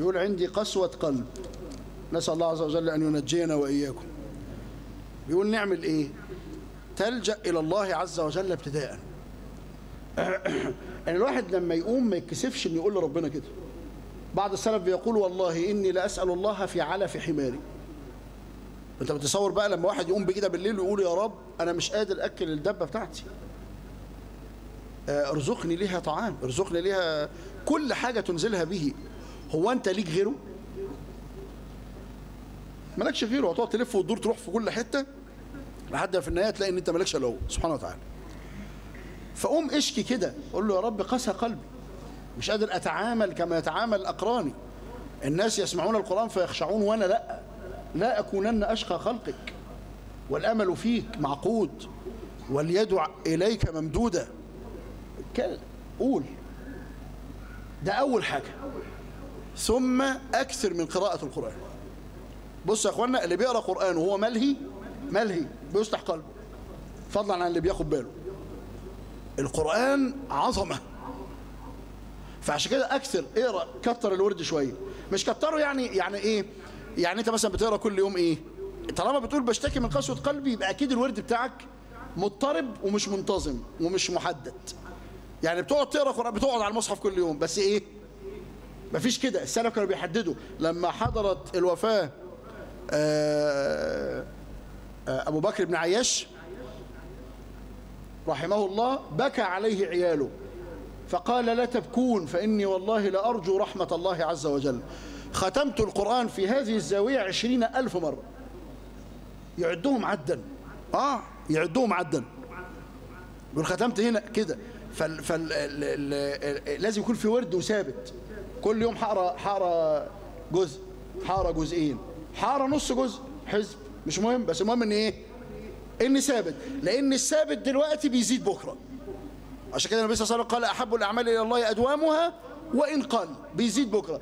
بيقول عندي قسوة قلب نسأل الله عز وجل أن ينجينا وإياكم بيقول نعمل إيه تلجأ إلى الله عز وجل ابتداء يعني الواحد لما يقوم ما يتكسفش إنه يقول لربنا كده بعض السلف بيقول والله إني لأسأل الله في علف حماري انت بتصور بقى لما واحد يقوم بكده بالليل ويقول يا رب انا مش قادر اكل الدبه بتاعتي آه، ارزقني ليها طعام ارزقني ليها كل حاجه تنزلها به هو انت ليك غيره مالكش غيره هتقعد تلف وتدور تروح في كل حته لحد ما في النهايه تلاقي ان انت مالكش الا هو سبحانه وتعالى فقوم اشكي كده قول له يا رب قسى قلبي مش قادر اتعامل كما يتعامل اقراني الناس يسمعون القران فيخشعون وانا لا لا اكونن اشقى خلقك والامل فيك معقود واليد اليك ممدوده كلا قول ده اول حاجه ثم اكثر من قراءه القران بص يا اخوانا اللي بيقرا قران وهو ملهي ملهي بيفتح قلبه فضلا عن اللي بياخد باله القران عظمه فعشان كده اكثر اقرا كتر الورد شويه مش كتره يعني يعني ايه يعني انت مثلا بتقرا كل يوم ايه طالما بتقول بشتكي من قسوه قلبي يبقى اكيد الورد بتاعك مضطرب ومش منتظم ومش محدد يعني بتقعد تقرا قران بتقعد على المصحف كل يوم بس ايه مفيش كده السلف كانوا بيحددوا لما حضرت الوفاه آه، آه، ابو بكر بن عياش رحمه الله بكى عليه عياله فقال لا تبكون فإني والله لأرجو رحمة الله عز وجل ختمت القرآن في هذه الزاوية عشرين ألف مرة يعدهم عدا آه يعدهم عدا يقول ختمت هنا كده فال فال ال- ال- ال- لازم يكون في ورد وثابت كل يوم حقرا حقرا جزء حقرا جزئين حقرا نص جزء حزب مش مهم بس المهم ان ايه ان ثابت لان الثابت دلوقتي بيزيد بكره عشان كده النبي صلى الله عليه وسلم قال احب الاعمال الى الله ادوامها وان قل بيزيد بكره